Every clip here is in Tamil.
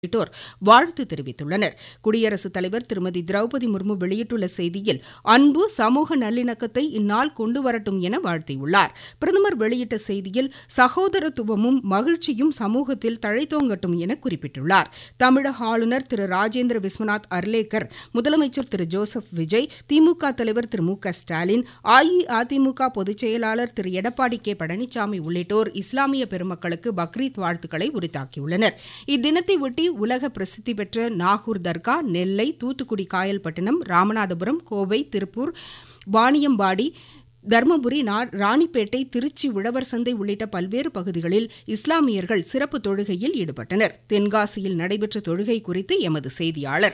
உள்ளிட்டோர் வாழ்த்து தெரிவித்துள்ளனர் குடியரசுத் தலைவர் திருமதி திரௌபதி முர்மு வெளியிட்டுள்ள செய்தியில் அன்பு சமூக நல்லிணக்கத்தை இந்நாள் கொண்டு வரட்டும் என வாழ்த்தியுள்ளார் பிரதமர் வெளியிட்ட செய்தியில் சகோதரத்துவமும் மகிழ்ச்சியும் சமூகத்தில் தழைத்தோங்கட்டும் என குறிப்பிட்டுள்ளார் தமிழக ஆளுநர் திரு ராஜேந்திர விஸ்வநாத் அர்லேக்கர் முதலமைச்சர் திரு ஜோசப் விஜய் திமுக தலைவர் திரு மு க ஸ்டாலின் அஇஅதிமுக பொதுச் செயலாளர் திரு எடப்பாடி கே பழனிசாமி உள்ளிட்டோர் இஸ்லாமிய பெருமக்களுக்கு பக்ரீத் வாழ்த்துக்களை உரித்தாக்கியுள்ளனர் இத்தினத்தையொட்டி உலக பிரசித்தி பெற்ற நாகூர் தர்கா நெல்லை தூத்துக்குடி காயல்பட்டினம் ராமநாதபுரம் கோவை திருப்பூர் வாணியம்பாடி தருமபுரி ராணிப்பேட்டை திருச்சி உழவர் சந்தை உள்ளிட்ட பல்வேறு பகுதிகளில் இஸ்லாமியர்கள் சிறப்பு தொழுகையில் ஈடுபட்டனர் தென்காசியில் நடைபெற்ற தொழுகை குறித்து எமது செய்தியாளர்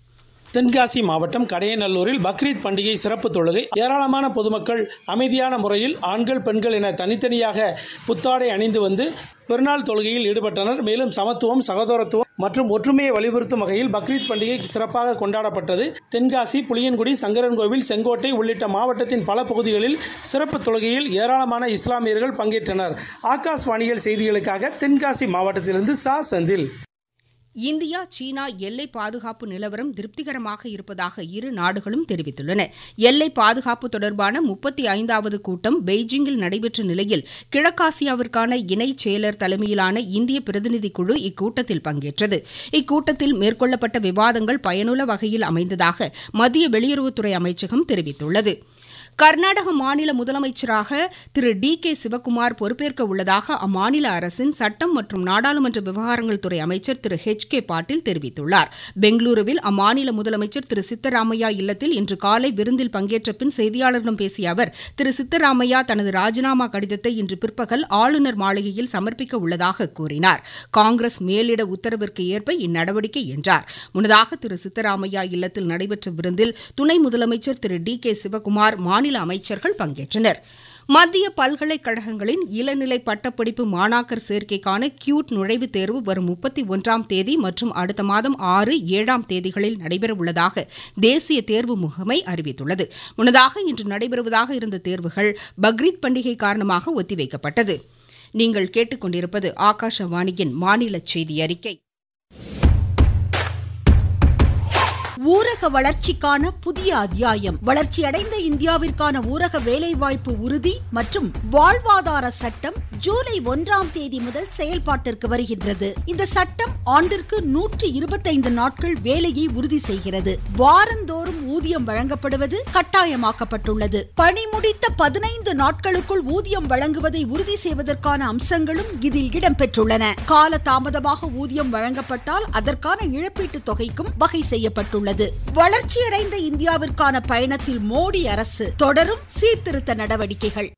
தென்காசி மாவட்டம் கடையநல்லூரில் பக்ரீத் பண்டிகை சிறப்பு தொழுகை ஏராளமான பொதுமக்கள் அமைதியான முறையில் ஆண்கள் பெண்கள் என தனித்தனியாக புத்தாடை அணிந்து வந்து பெருநாள் தொழுகையில் ஈடுபட்டனர் மேலும் சமத்துவம் சகோதரத்துவம் மற்றும் ஒற்றுமையை வலியுறுத்தும் வகையில் பக்ரீத் பண்டிகை சிறப்பாக கொண்டாடப்பட்டது தென்காசி புளியன்குடி சங்கரன்கோவில் செங்கோட்டை உள்ளிட்ட மாவட்டத்தின் பல பகுதிகளில் சிறப்பு தொழுகையில் ஏராளமான இஸ்லாமியர்கள் பங்கேற்றனர் ஆகாஷ்வாணியில் செய்திகளுக்காக தென்காசி மாவட்டத்திலிருந்து சா செந்தில் இந்தியா சீனா எல்லை பாதுகாப்பு நிலவரம் திருப்திகரமாக இருப்பதாக இரு நாடுகளும் தெரிவித்துள்ளன எல்லை பாதுகாப்பு தொடர்பான முப்பத்தி ஐந்தாவது கூட்டம் பெய்ஜிங்கில் நடைபெற்ற நிலையில் கிழக்காசியாவிற்கான இணைச் செயலர் தலைமையிலான இந்திய பிரதிநிதி குழு இக்கூட்டத்தில் பங்கேற்றது இக்கூட்டத்தில் மேற்கொள்ளப்பட்ட விவாதங்கள் பயனுள்ள வகையில் அமைந்ததாக மத்திய வெளியுறவுத்துறை அமைச்சகம் தெரிவித்துள்ளது கர்நாடக மாநில முதலமைச்சராக திரு டி கே சிவக்குமார் பொறுப்பேற்க உள்ளதாக அம்மாநில அரசின் சட்டம் மற்றும் நாடாளுமன்ற விவகாரங்கள் துறை அமைச்சர் திரு ஹெச் கே பாட்டீல் தெரிவித்துள்ளார் பெங்களூருவில் அம்மாநில முதலமைச்சர் திரு சித்தராமையா இல்லத்தில் இன்று காலை விருந்தில் பங்கேற்ற பின் செய்தியாளர்களிடம் பேசிய அவர் திரு சித்தராமையா தனது ராஜினாமா கடிதத்தை இன்று பிற்பகல் ஆளுநர் மாளிகையில் சமர்ப்பிக்க உள்ளதாக கூறினார் காங்கிரஸ் மேலிட உத்தரவிற்கு ஏற்ப இந்நடவடிக்கை என்றார் முன்னதாக திரு சித்தராமையா இல்லத்தில் நடைபெற்ற விருந்தில் துணை முதலமைச்சர் திரு டி கே சிவக்குமார் மாநில மாநில அமைச்சர்கள் பங்கேற்றனர் மத்திய பல்கலைக்கழகங்களின் இளநிலை பட்டப்படிப்பு மாணாக்கர் சேர்க்கைக்கான கியூட் நுழைவுத் தேர்வு வரும் முப்பத்தி ஒன்றாம் தேதி மற்றும் அடுத்த மாதம் ஆறு ஏழாம் தேதிகளில் நடைபெறவுள்ளதாக தேசிய தேர்வு முகமை அறிவித்துள்ளது முன்னதாக இன்று நடைபெறுவதாக இருந்த தேர்வுகள் பக்ரீத் பண்டிகை காரணமாக ஒத்திவைக்கப்பட்டது நீங்கள் கேட்டுக்கொண்டிருப்பது ஆகாஷவாணியின் மாநில செய்தி அறிக்கை ஊரக வளர்ச்சிக்கான புதிய அத்தியாயம் வளர்ச்சியடைந்த இந்தியாவிற்கான ஊரக வேலைவாய்ப்பு உறுதி மற்றும் வாழ்வாதார சட்டம் ஜூலை ஒன்றாம் தேதி முதல் செயல்பாட்டிற்கு வருகின்றது இந்த சட்டம் ஆண்டிற்கு நூற்றி இருபத்தைந்து நாட்கள் வேலையை உறுதி செய்கிறது வாரந்தோறும் ஊதியம் வழங்கப்படுவது கட்டாயமாக்கப்பட்டுள்ளது பணி முடித்த பதினைந்து நாட்களுக்குள் ஊதியம் வழங்குவதை உறுதி செய்வதற்கான அம்சங்களும் இதில் இடம்பெற்றுள்ளன கால தாமதமாக ஊதியம் வழங்கப்பட்டால் அதற்கான இழப்பீட்டுத் தொகைக்கும் வகை செய்யப்பட்டுள்ளது உள்ளது வளர்ச்சியடைந்த இந்தியாவிற்கான பயணத்தில் மோடி அரசு தொடரும் சீர்திருத்த நடவடிக்கைகள்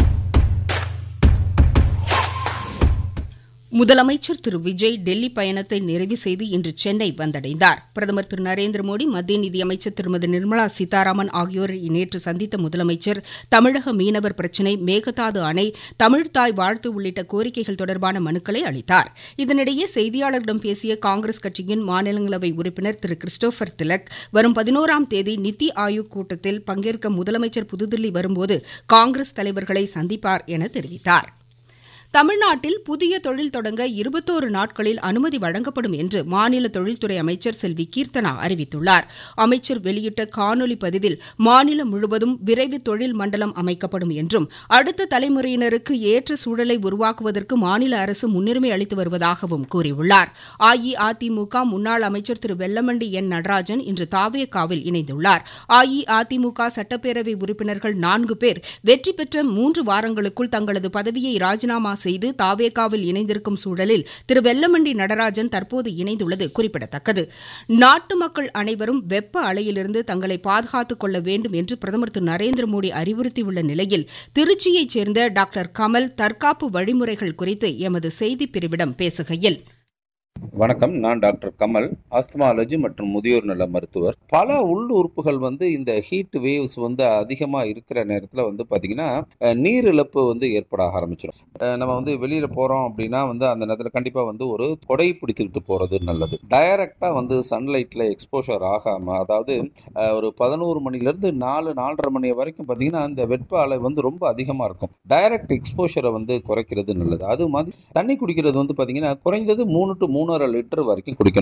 முதலமைச்சர் திரு விஜய் டெல்லி பயணத்தை நிறைவு செய்து இன்று சென்னை வந்தடைந்தார் பிரதமர் திரு நரேந்திர மோடி மத்திய நிதியமைச்சர் திருமதி நிர்மலா சீதாராமன் ஆகியோரை நேற்று சந்தித்த முதலமைச்சர் தமிழக மீனவர் பிரச்சினை மேகதாது அணை தமிழ்தாய் வாழ்த்து உள்ளிட்ட கோரிக்கைகள் தொடர்பான மனுக்களை அளித்தார் இதனிடையே செய்தியாளர்களிடம் பேசிய காங்கிரஸ் கட்சியின் மாநிலங்களவை உறுப்பினர் திரு கிறிஸ்டோபர் திலக் வரும் பதினோராம் தேதி நித்தி ஆயோக் கூட்டத்தில் பங்கேற்க முதலமைச்சர் புதுதில்லி வரும்போது காங்கிரஸ் தலைவர்களை சந்திப்பார் என தெரிவித்தாா் தமிழ்நாட்டில் புதிய தொழில் தொடங்க இருபத்தோரு நாட்களில் அனுமதி வழங்கப்படும் என்று மாநில தொழில்துறை அமைச்சர் செல்வி கீர்த்தனா அறிவித்துள்ளார் அமைச்சர் வெளியிட்ட காணொலி பதிவில் மாநிலம் முழுவதும் விரைவு தொழில் மண்டலம் அமைக்கப்படும் என்றும் அடுத்த தலைமுறையினருக்கு ஏற்ற சூழலை உருவாக்குவதற்கு மாநில அரசு முன்னுரிமை அளித்து வருவதாகவும் கூறியுள்ளார் அஇஅதிமுக முன்னாள் அமைச்சர் திரு வெல்லமண்டி என் நடராஜன் இன்று தாவேகாவில் இணைந்துள்ளார் அஇஅதிமுக சட்டப்பேரவை உறுப்பினர்கள் நான்கு பேர் வெற்றி பெற்ற மூன்று வாரங்களுக்குள் தங்களது பதவியை ராஜினாமா செய்து தாவேகாவில் இணைந்திருக்கும் சூழலில் திரு வெல்லமண்டி நடராஜன் தற்போது இணைந்துள்ளது குறிப்பிடத்தக்கது நாட்டு மக்கள் அனைவரும் வெப்ப அலையிலிருந்து தங்களை பாதுகாத்துக் கொள்ள வேண்டும் என்று பிரதமர் திரு நரேந்திர மோடி அறிவுறுத்தியுள்ள நிலையில் திருச்சியைச் சேர்ந்த டாக்டர் கமல் தற்காப்பு வழிமுறைகள் குறித்து எமது செய்திப் பிரிவிடம் பேசுகையில் வணக்கம் நான் டாக்டர் கமல் ஆஸ்துமாலஜி மற்றும் முதியோர் நல மருத்துவர் பல உள் உறுப்புகள் வந்து இந்த ஹீட் வேவ்ஸ் வந்து அதிகமாக இருக்கிற நேரத்தில் வந்து பார்த்திங்கன்னா நீர் இழப்பு வந்து ஏற்பட ஆரம்பிச்சிடும் நம்ம வந்து வெளியில் போகிறோம் அப்படின்னா வந்து அந்த நேரத்தில் கண்டிப்பாக வந்து ஒரு கொடை பிடித்துக்கிட்டு போகிறது நல்லது டைரக்டாக வந்து சன்லைட்டில் எக்ஸ்போஷர் ஆகாமல் அதாவது ஒரு பதினோரு மணிலேருந்து நாலு நாலரை மணி வரைக்கும் பார்த்திங்கன்னா அந்த வெப்ப அலை வந்து ரொம்ப அதிகமாக இருக்கும் டைரக்ட் எக்ஸ்போஷரை வந்து குறைக்கிறது நல்லது அது மாதிரி தண்ணி குடிக்கிறது வந்து பார்த்திங்கன்னா குறைந்தது மூணு டு மூணரை லிட்டர் வரைக்கும் குடிக்கணும்